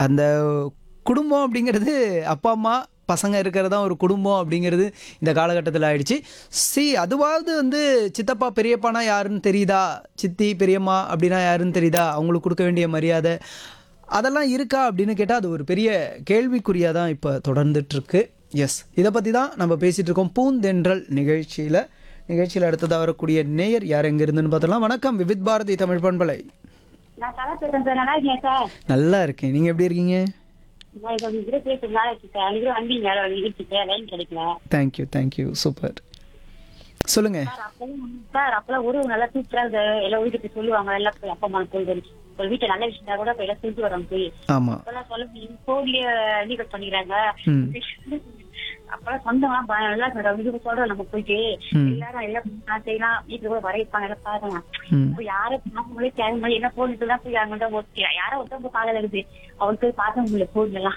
அந்த குடும்பம் அப்படிங்கிறது அப்பா அம்மா பசங்க இருக்கிறது தான் ஒரு குடும்பம் அப்படிங்கிறது இந்த காலகட்டத்தில் ஆயிடுச்சு சி அதுவாவது வந்து சித்தப்பா பெரியப்பானா யாருன்னு தெரியுதா சித்தி பெரியம்மா அப்படின்னா யாருன்னு தெரியுதா அவங்களுக்கு கொடுக்க வேண்டிய மரியாதை அதெல்லாம் இருக்கா அப்படின்னு கேட்டால் அது ஒரு பெரிய கேள்விக்குறியாக தான் இப்போ தொடர்ந்துட்டுருக்கு எஸ் இதை பற்றி தான் நம்ம பேசிகிட்டு இருக்கோம் பூந்தென்றல் நிகழ்ச்சியில் நிகழ்ச்சியில் அடுத்ததாக வரக்கூடிய நேயர் யார் எங்கே இருந்துன்னு பார்த்தலாம் வணக்கம் விவித் பாரதி தமிழ் பண்பலை நான் கலா பேசுறேன் சார் நல்லா இருக்கேன் சார் நல்லா இருக்கேன் நீங்கள் எப்படி இருக்கீங்க நான் இப்போ உங்ககிட்ட பேசுறது நல்லா இருக்கு சார் அன்னைக்கு வந்தீங்க நிகழ்ச்சி சார் லைன் கிடைக்கல தேங்க்யூ தேங்க்யூ சூப்பர் சொல்லுங்கள் சார் அப்பெல்லாம் சார் அப்பெல்லாம் ஒரு நல்லா சூப்பரா இருக்கு எல்லாம் வீட்டுக்கு சொல்லுவாங்க எல்லாம் போய் அப்பா அம்மா போய் ஒரு வீட்டுல நல்ல விஷயம் கூட இப்ப எல்லாம் சொல்லிட்டு வரோம் போய் ஆமாம் அப்பெல்லாம் சொல்ல போன்லயே நீக்கல் பண்ணிக்கிறாங்க ம். அப்பெல்லாம் சொந்தம்லாம் ப- நல்லா சொல்றோம் வீட்டுக்கு சொல்றோம் நம்ம போயிட்டு ம். எல்லாரும் எல்லாம் நான் செய்யலாம் வீட்டுல கூட வரைப்பாங்க எல்லாம் பாருங்க ம் இப்ப யாரை பார்க்க முடியல கேட்க முடியல என்ன போன் தான் போய் அங்க தான் ஓகே யாரோ ஒருத்தவங்க பாக்கல இருக்குது அவருக்கு போய் பார்க்க முடியல போன் எல்லாம்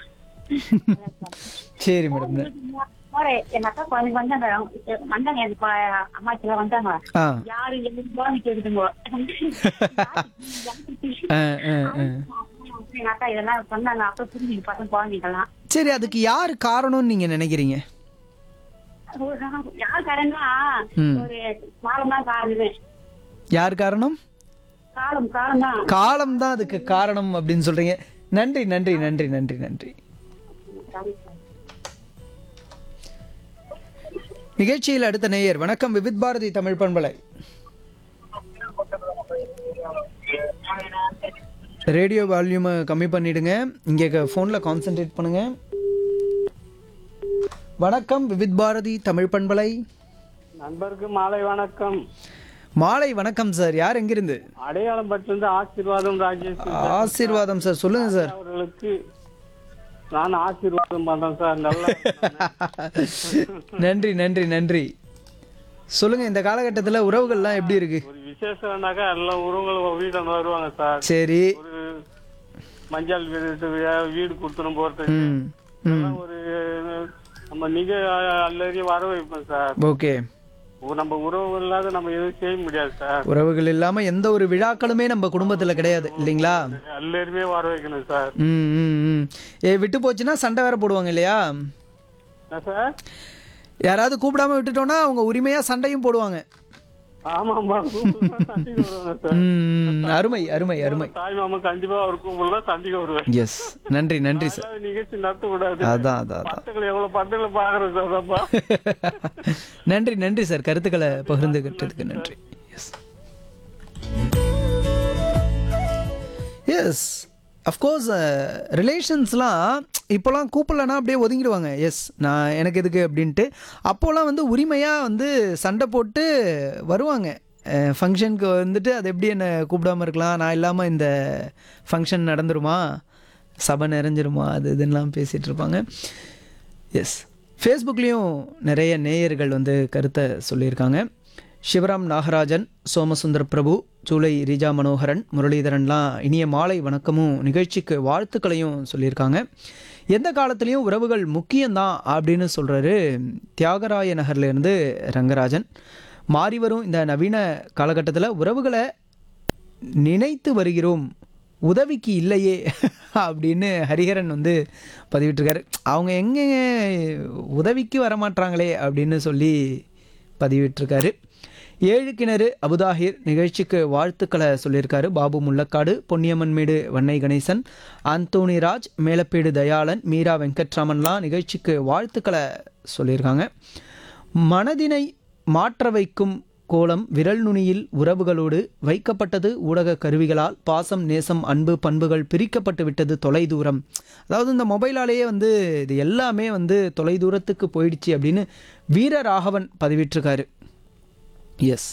சரி மேடம் போற என் அக்கா குழந்தைங்க வந்தாங்க வந்தாங்க என் ப- அம்மாச்சி எல்லாம் வந்தாங்க ஆ யாரு எங்க போன் கேக்குதுங்க ஆ ஆ ஆ எங்க அக்கா இதெல்லாம் சொன்னாங்க அப்ப புரிஞ்சு பசங்க குழந்தைங்கலாம் சரி அதுக்கு யார் காரணம்னு நீங்கள் நினைக்கிறீங்க யார் காரணம்னா ம். ஒரு காலம் தான் காரணமே யார் காரணம் காலம் காலம் தான் காலம் தான் அதுக்கு காரணம் அப்படின்னு சொல்கிறீங்க நன்றி நன்றி நன்றி நன்றி நன்றி நிகழ்ச்சியில் அடுத்த நேயர் வணக்கம் விவித் பாரதி தமிழ் பண்பலை ரேடியோ வால்யூமை கம்மி பண்ணிடுங்க இங்கே ஃபோனில் கான்சென்ட்ரேட் பண்ணுங்க வணக்கம் விவித் பாரதி தமிழ் பண்பலை நண்பருக்கு மாலை வணக்கம் மாலை வணக்கம் சார் யார் எங்கிருந்து அடையாளம் பட்டிருந்து ஆசீர்வாதம் ராஜேஷ் ஆசீர்வாதம் சார் சொல்லுங்க சார் அவர்களுக்கு நான் ஆசீர்வாதம் பண்றேன் சார் நல்லா நன்றி நன்றி நன்றி சொல்லுங்க இந்த காலகட்டத்தில் உறவுகள்லாம் எப்படி இருக்கு ஒரு விசேஷம்னாக்கா எல்லாம் உறவுகள் வீடு வருவாங்க சார் சரி ஒரு மஞ்சள் வீடு வீடு கொடுத்துரும் போறதுக்கு ம் ம் இதெல்லாம் ஒரு நம்ம நிக எல்லாரையும் வர வைப்போம் சார் ஓகே ஒரு நம்ம உறவு இல்லாத நம்ம எதுவும் செய்ய முடியாது சார் உறவுகள் இல்லாம எந்த ஒரு விழாக்களுமே நம்ம குடும்பத்துல கிடையாது இல்லைங்களா எல்லாருமே வர வைக்கணும் சார் ம் ம் ம் ஏ விட்டு போச்சுன்னா சண்டை வேற போடுவாங்க இல்லையா என்ன சார் யாராவது கூப்பிடாம விட்டுட்டோம்னா அவங்க உரிமையா சண்டையும் போடுவாங்க ஆமாம்பா கூப்பிட்டு சண்டைக்கு வருவாங்க சார் ம் ம், அருமை அருமை அருமை தாய் மாமா கண்டிப்பா அவர் கூப்பிடலாம் சண்டைக்கு வருவேன் எஸ் நன்றி நன்றி சார் அதெல்லாம் நிகழ்ச்சி நடத்த கூடாது அதான் அதான் அதான் படத்துக்களை எவ்வளவு படத்துல பாக்குறேன் சார் அதப்பா நன்றி நன்றி சார் கருத்துக்களை பகிர்ந்துகிட்டதுக்கு நன்றி எஸ் எஸ் அஃப்கோர்ஸ் ரிலேஷன்ஸ்லாம் இப்போலாம் கூப்பிடலன்னா அப்படியே ஒதுங்கிடுவாங்க எஸ் நான் எனக்கு எதுக்கு அப்படின்ட்டு அப்போலாம் வந்து உரிமையாக வந்து சண்டை போட்டு வருவாங்க ஃபங்க்ஷனுக்கு வந்துட்டு அது எப்படி என்னை கூப்பிடாம இருக்கலாம் நான் இல்லாமல் இந்த ஃபங்க்ஷன் நடந்துருமா சபை நிறைஞ்சிருமா அது இதுன்னெலாம் பேசிகிட்டு இருப்பாங்க எஸ் ஃபேஸ்புக்லேயும் நிறைய நேயர்கள் வந்து கருத்தை சொல்லியிருக்காங்க சிவராம் நாகராஜன் சோமசுந்தர பிரபு ஜூலை ரீஜா மனோகரன் முரளிதரன்லாம் இனிய மாலை வணக்கமும் நிகழ்ச்சிக்கு வாழ்த்துக்களையும் சொல்லியிருக்காங்க எந்த காலத்துலேயும் உறவுகள் முக்கியம்தான் அப்படின்னு சொல்கிறாரு தியாகராய நகர்லேருந்து ரங்கராஜன் மாறி வரும் இந்த நவீன காலகட்டத்தில் உறவுகளை நினைத்து வருகிறோம் உதவிக்கு இல்லையே அப்படின்னு ஹரிஹரன் வந்து பதிவிட்டிருக்காரு அவங்க எங்கே உதவிக்கு வரமாட்றாங்களே அப்படின்னு சொல்லி பதிவிட்டிருக்காரு ஏழு கிணறு அபுதாஹிர் நிகழ்ச்சிக்கு வாழ்த்துக்களை சொல்லியிருக்காரு பாபு முள்ளக்காடு பொன்னியம்மன்மேடு வன்னை கணேசன் அந்தோணி ராஜ் மேலப்பேடு தயாளன் மீரா வெங்கட்ராமன்லாம் நிகழ்ச்சிக்கு வாழ்த்துக்களை சொல்லியிருக்காங்க மனதினை மாற்ற வைக்கும் கோலம் விரல் நுனியில் உறவுகளோடு வைக்கப்பட்டது ஊடக கருவிகளால் பாசம் நேசம் அன்பு பண்புகள் பிரிக்கப்பட்டு விட்டது தொலைதூரம் அதாவது இந்த மொபைலாலேயே வந்து இது எல்லாமே வந்து தொலைதூரத்துக்கு போயிடுச்சு அப்படின்னு வீரராகவன் பதிவிட்டிருக்காரு எஸ்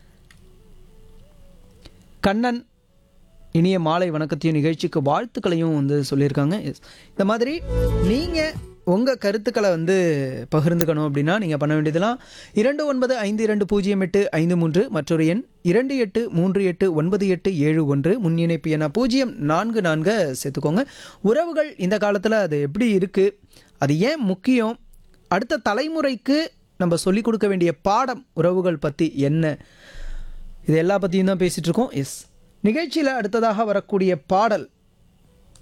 கண்ணன் இனிய மாலை வணக்கத்தையும் நிகழ்ச்சிக்கு வாழ்த்துக்களையும் வந்து சொல்லியிருக்காங்க எஸ் இந்த மாதிரி நீங்கள் உங்கள் கருத்துக்களை வந்து பகிர்ந்துக்கணும் அப்படின்னா நீங்கள் பண்ண வேண்டியதெல்லாம் இரண்டு ஒன்பது ஐந்து இரண்டு பூஜ்ஜியம் எட்டு ஐந்து மூன்று மற்றொரு எண் இரண்டு எட்டு மூன்று எட்டு ஒன்பது எட்டு ஏழு ஒன்று முன் இணைப்பு என பூஜ்ஜியம் நான்கு நான்கு சேர்த்துக்கோங்க உறவுகள் இந்த காலத்தில் அது எப்படி இருக்குது அது ஏன் முக்கியம் அடுத்த தலைமுறைக்கு நம்ம சொல்லிக் கொடுக்க வேண்டிய பாடம் உறவுகள் பற்றி என்ன இது எல்லா பற்றியும் தான் பேசிகிட்டு இருக்கோம் எஸ் நிகழ்ச்சியில் அடுத்ததாக வரக்கூடிய பாடல்